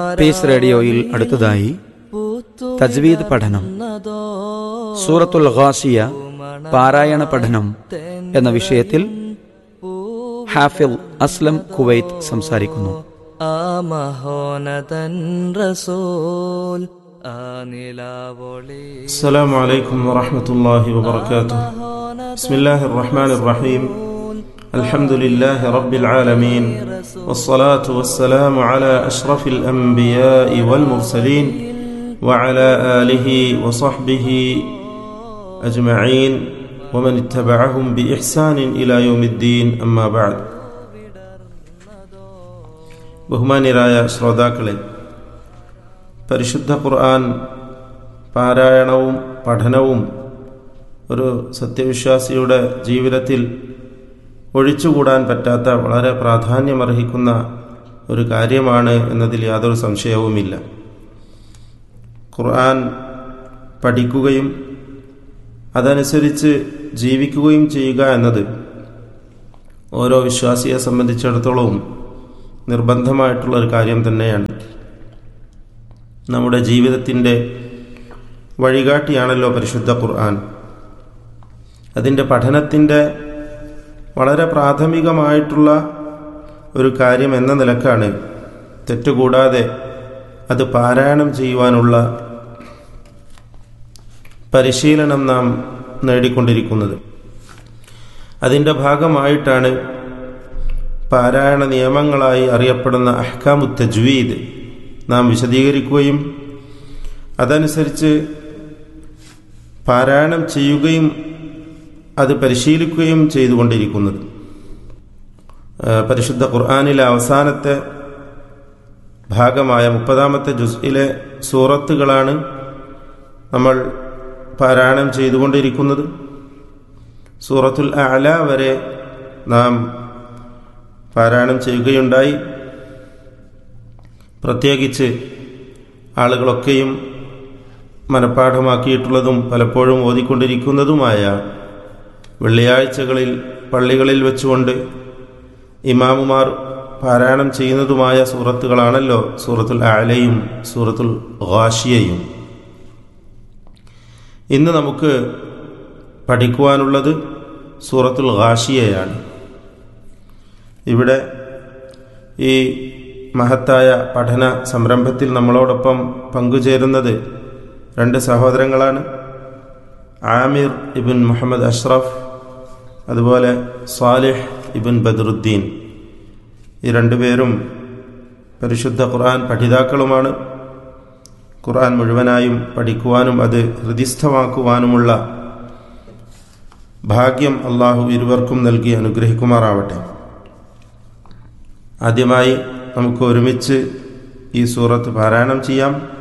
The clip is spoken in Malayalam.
പീസ് റേഡിയോയിൽ അടുത്തതായി തജ്വീദ് പഠനം സൂറത്തുൽ ഖാസിയ പാരായണ പഠനം എന്ന വിഷയത്തിൽ ഹാഫിൽ അസ്ലം കുവൈത്ത് സംസാരിക്കുന്നു ആ മഹോനതൻ റസൂൽ ആ നിലാവൊളി السلام عليكم ورحمة الله وبركاته بسم الله الرحمن الرحيم الحمد لله رب العالمين والصلاة والسلام على أشرف الأنبياء والمرسلين وعلى آله وصحبه أجمعين ومن اتبعهم بإحسان إلى يوم الدين أما بعد ബഹുമാന്യരായ ശ്രോതാക്കളെ പരിശുദ്ധ ഖുർആൻ പാരായണവും പഠനവും ഒരു സത്യവിശ്വാസിയുടെ ജീവിതത്തിൽ ഒഴിച്ചുകൂടാൻ പറ്റാത്ത വളരെ പ്രാധാന്യമർഹിക്കുന്ന ഒരു കാര്യമാണ് എന്നതിൽ യാതൊരു സംശയവുമില്ല ഖുർആൻ പഠിക്കുകയും അതനുസരിച്ച് ജീവിക്കുകയും ചെയ്യുക എന്നത് ഓരോ വിശ്വാസിയെ സംബന്ധിച്ചിടത്തോളവും നിർബന്ധമായിട്ടുള്ള ഒരു കാര്യം തന്നെയാണ് നമ്മുടെ ജീവിതത്തിൻ്റെ വഴികാട്ടിയാണല്ലോ പരിശുദ്ധ ഖുർആൻ അതിൻ്റെ പഠനത്തിൻ്റെ വളരെ പ്രാഥമികമായിട്ടുള്ള ഒരു കാര്യം എന്ന നിലക്കാണ് തെറ്റുകൂടാതെ അത് പാരായണം ചെയ്യുവാനുള്ള പരിശീലനം നാം നേടിക്കൊണ്ടിരിക്കുന്നത് അതിൻ്റെ ഭാഗമായിട്ടാണ് പാരായണ നിയമങ്ങളായി അറിയപ്പെടുന്ന അഹ്കാമു തജ്വീദ് നാം വിശദീകരിക്കുകയും അതനുസരിച്ച് പാരായണം ചെയ്യുകയും അത് പരിശീലിക്കുകയും ചെയ്തുകൊണ്ടിരിക്കുന്നത് പരിശുദ്ധ ഖുർആാനിലെ അവസാനത്തെ ഭാഗമായ മുപ്പതാമത്തെ ജുസ്ഇലെ സൂറത്തുകളാണ് നമ്മൾ പാരായണം ചെയ്തുകൊണ്ടിരിക്കുന്നത് സൂറത്തുൽ അല വരെ നാം പാരായണം ചെയ്യുകയുണ്ടായി പ്രത്യേകിച്ച് ആളുകളൊക്കെയും മനഃപ്പാഠമാക്കിയിട്ടുള്ളതും പലപ്പോഴും ഓതിക്കൊണ്ടിരിക്കുന്നതുമായ വെള്ളിയാഴ്ചകളിൽ പള്ളികളിൽ വെച്ചുകൊണ്ട് ഇമാമുമാർ പാരായണം ചെയ്യുന്നതുമായ സൂറത്തുകളാണല്ലോ സൂറത്തുൽ ആലയും സൂറത്തുൽ ഖാഷിയയും ഇന്ന് നമുക്ക് പഠിക്കുവാനുള്ളത് സൂറത്തുൽ ഖാഷിയയാണ് ഇവിടെ ഈ മഹത്തായ പഠന സംരംഭത്തിൽ നമ്മളോടൊപ്പം പങ്കുചേരുന്നത് രണ്ട് സഹോദരങ്ങളാണ് ആമിർ ഇബിൻ മുഹമ്മദ് അഷ്റഫ് അതുപോലെ സാലിഹ് ഇബിൻ ബദറുദ്ദീൻ ഈ രണ്ടുപേരും പരിശുദ്ധ ഖുർആൻ പഠിതാക്കളുമാണ് ഖുർആൻ മുഴുവനായും പഠിക്കുവാനും അത് ഹൃദിസ്ഥമാക്കുവാനുമുള്ള ഭാഗ്യം അള്ളാഹു ഇരുവർക്കും നൽകി അനുഗ്രഹിക്കുമാറാവട്ടെ ആദ്യമായി നമുക്ക് ഒരുമിച്ച് ഈ സൂറത്ത് പാരായണം ചെയ്യാം